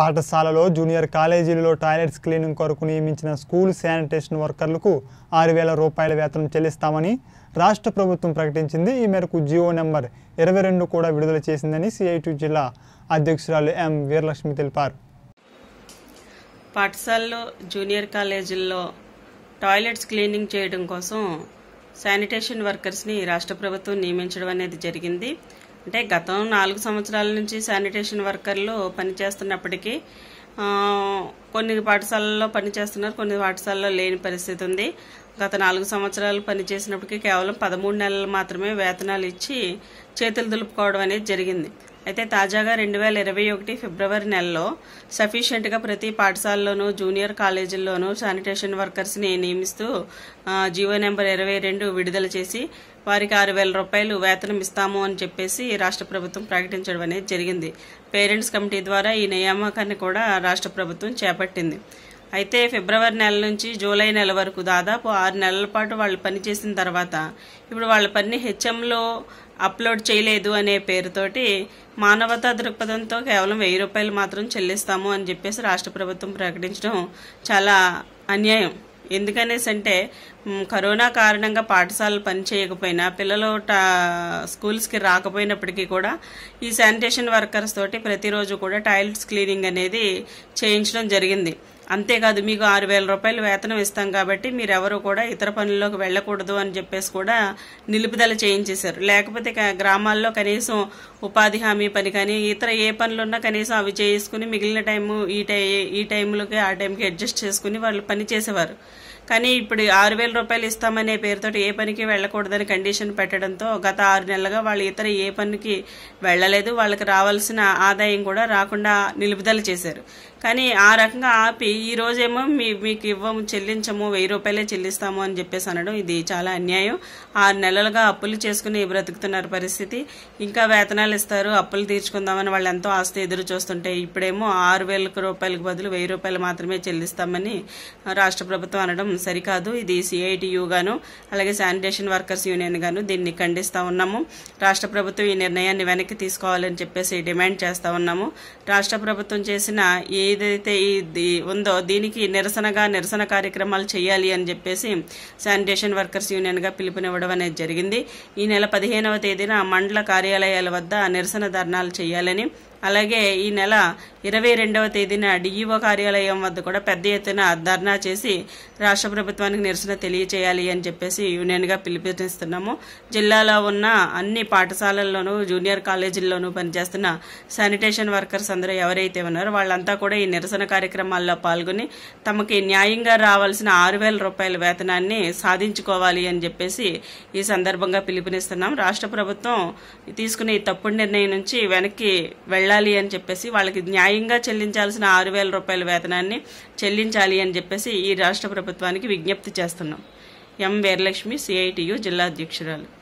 పాఠశాలలో జూనియర్ కాలేజీలలో toilets cleaning కొరకు నియమించిన స్కూల్ శానిటేషన్ వర్కర్లకు ఆరు వేల రూపాయల వేతనం చెల్లిస్తామని రాష్ట్ర ప్రభుత్వం ప్రకటించింది ఈ మేరకు జియో నెంబర్ ఇరవై రెండు కూడా విడుదల చేసిందని సిఐటి జిల్లా అధ్యక్షురాలు ఎం వీరలక్ష్మి తెలిపారు పాఠశాలలో జూనియర్ కాలేజీల్లో టాయిలెట్స్ క్లీనింగ్ చేయడం కోసం శానిటేషన్ వర్కర్స్ని రాష్ట్ర ప్రభుత్వం నియమించడం అనేది జరిగింది అంటే గతం నాలుగు సంవత్సరాల నుంచి శానిటేషన్ వర్కర్లు పనిచేస్తున్నప్పటికీ ఆ, కొన్ని పాఠశాలల్లో పనిచేస్తున్నారు కొన్ని పాఠశాలల్లో లేని పరిస్థితి ఉంది గత నాలుగు సంవత్సరాలు పనిచేసినప్పటికీ కేవలం పదమూడు నెలలు మాత్రమే వేతనాలు ఇచ్చి చేతులు దులుపుకోవడం అనేది జరిగింది అయితే తాజాగా రెండు వేల ఇరవై ఒకటి ఫిబ్రవరి నెలలో సఫిషియెంట్గా ప్రతి పాఠశాలలోనూ జూనియర్ కాలేజీల్లోనూ శానిటేషన్ వర్కర్స్ని నియమిస్తూ ఆ, జీవో నెంబర్ ఇరవై రెండు విడుదల చేసి వారికి ఆరు వేల రూపాయలు వేతనం ఇస్తాము అని చెప్పేసి రాష్ట్ర ప్రభుత్వం ప్రకటించడం అనేది జరిగింది పేరెంట్స్ కమిటీ ద్వారా ఈ నియామకాన్ని కూడా రాష్ట్ర ప్రభుత్వం చేపట్టింది అయితే ఫిబ్రవరి నెల నుంచి జూలై నెల వరకు దాదాపు ఆరు నెలల పాటు వాళ్ళు పనిచేసిన తర్వాత ఇప్పుడు వాళ్ళ పని హెచ్ఎంలో అప్లోడ్ చేయలేదు అనే పేరుతోటి మానవతా దృక్పథంతో కేవలం వెయ్యి రూపాయలు మాత్రం చెల్లిస్తాము అని చెప్పేసి రాష్ట్ర ప్రభుత్వం ప్రకటించడం చాలా అన్యాయం ఎందుకనేసి అంటే మ్, కరోనా కారణంగా పాఠశాలలు పని చేయకపోయినా పిల్లలు టా స్కూల్స్కి రాకపోయినప్పటికీ కూడా ఈ శానిటేషన్ వర్కర్స్ తోటి ప్రతిరోజు కూడా టాయిలెట్స్ క్లీనింగ్ అనేది చేయించడం జరిగింది అంతేకాదు మీకు ఆరు వేల రూపాయలు వేతనం ఇస్తాం కాబట్టి మీరెవరూ కూడా ఇతర పనుల్లోకి వెళ్ళకూడదు అని చెప్పేసి కూడా నిలుపుదల చేయించేశారు లేకపోతే క- గ్రామాల్లో కనీసం ఉపాధి హామీ పని కానీ ఇతర ఏ పనులున్నా కనీసం అవి చేసుకుని మిగిలిన టైము ఈ టై ఈ టైంలోకి ఆ టైంకి అడ్జస్ట్ చేసుకుని వాళ్ళు పని చేసేవారు కానీ ఇప్పుడు ఆరు వేల రూపాయలు ఇస్తామనే పేరుతో ఏ పనికి వెళ్ళకూడదని కండిషన్ పెట్టడంతో గత ఆరు నెలలుగా వాళ్ళు ఇతర ఏ పనికి వెళ్ళలేదు వాళ్ళకి రావాల్సిన ఆదాయం కూడా రాకుండా నిలుపుదల చేశారు కానీ ఆ రకంగా ఆపి ఈ రోజేమో మీ మీకు ఇవ్వము చెల్లించము వెయ్యి రూపాయలే చెల్లిస్తాము అని చెప్పేసి అనడం ఇది చాలా అన్యాయం ఆరు నెలలుగా అప్పులు చేసుకుని బ్రతుకుతున్నారు పరిస్థితి ఇంకా వేతనాలు ఇస్తారు అప్పులు తీర్చుకుందామని వాళ్ళు ఎంతో ఆస్తి ఎదురు చూస్తుంటే ఇప్పుడేమో ఆరు వేల రూపాయలకు బదులు వెయ్యి రూపాయలు మాత్రమే చెల్లిస్తామని రాష్ట్ర ప్రభుత్వం అనడం సరికాదు ఇది సిఐటియు గాను అలాగే శానిటేషన్ వర్కర్స్ యూనియన్ గాను దీన్ని ఖండిస్తా ఉన్నాము రాష్ట్ర ప్రభుత్వం ఈ నిర్ణయాన్ని వెనక్కి తీసుకోవాలని చెప్పేసి డిమాండ్ చేస్తా ఉన్నాము రాష్ట్ర ప్రభుత్వం చేసిన ఏదైతే ఇది ఉందో దీనికి నిరసనగా నిరసన కార్యక్రమాలు చేయాలి అని చెప్పేసి శానిటేషన్ వర్కర్స్ యూనియన్ గా పిలుపునివ్వడం అనేది జరిగింది ఈ నెల పదిహేనవ తేదీన మండల కార్యాలయాల వద్ద నిరసన ధర్నాలు చేయాలని అలాగే ఈ నెల ఇరవై రెండవ తేదీన డిఈఓ కార్యాలయం వద్ద కూడా పెద్ద ఎత్తున ధర్నా చేసి రాష్ట్ర ప్రభుత్వానికి నిరసన తెలియచేయాలి అని చెప్పేసి యూనియన్గా పిలుపునిస్తున్నాము జిల్లాలో ఉన్న అన్ని పాఠశాలల్లోనూ జూనియర్ కాలేజీల్లోనూ పనిచేస్తున్న శానిటేషన్ వర్కర్స్ అందరూ ఎవరైతే ఉన్నారో వాళ్ళంతా కూడా ఈ నిరసన కార్యక్రమాల్లో పాల్గొని తమకి న్యాయంగా రావాల్సిన ఆరు వేల రూపాయల వేతనాన్ని సాధించుకోవాలి అని చెప్పేసి ఈ సందర్భంగా పిలుపునిస్తున్నాం రాష్ట్ర ప్రభుత్వం తీసుకునే ఈ తప్పుడు నిర్ణయం నుంచి వెనక్కి వెళ్ళాలి అని చెప్పేసి వాళ్ళకి న్యాయంగా చెల్లించాల్సిన ఆరు వేల రూపాయల వేతనాన్ని చెల్లించాలి అని చెప్పేసి ఈ రాష్ట్ర ప్రభుత్వానికి విజ్ఞప్తి చేస్తున్నాం ఎం వీరలక్ష్మి సిఐటియు జిల్లా అధ్యక్షురాలు